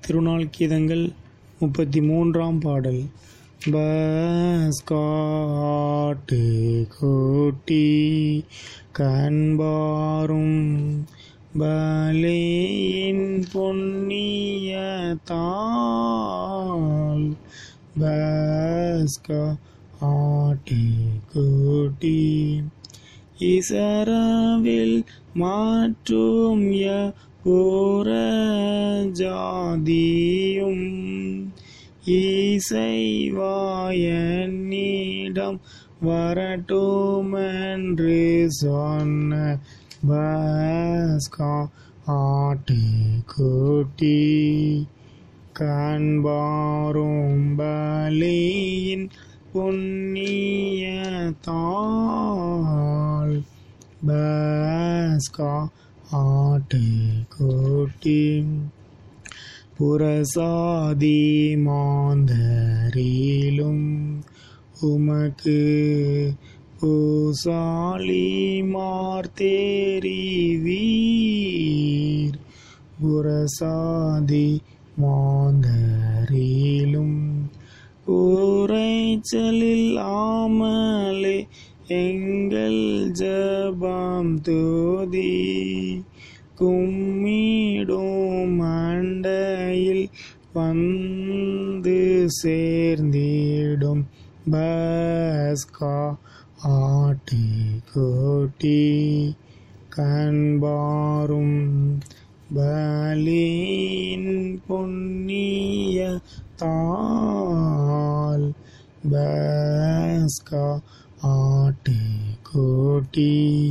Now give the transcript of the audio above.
திருநாள் கீதங்கள் முப்பத்தி மூன்றாம் பாடல் பஸ்காட்டு கூட்டி கண்பாரும் பலியின் புண்ணியத்தால் பஸ்கா ஆட்டு கூட்டி இசரவில் மாற்றும் புற ஜாதியும் இசைவாயனிடம் வரட்டுமென்று சொன்ன பஸ்கா ஆட்டு கூட்டி கண்பாரும் பலியின் புண்ணியத்தால் பஸ்கா ஆட்டு கூட்டி புரசாதி மாந்தரிலும் உமக்கு பூசாலி மார்த்தேரிவீர் புரசாதி மாந்தரிலும் உரைச்சலில்லாமலே எங்கள் ஜபம் தோதி கும்மிடும் மண்டையில் வந்து சேர்ந்திடும் பஸ்கா ஆட்டு கோட்டி கண்பாரும் பலியின் புண்ணிய தால் பஸ்கா ஆட்டு கோட்டி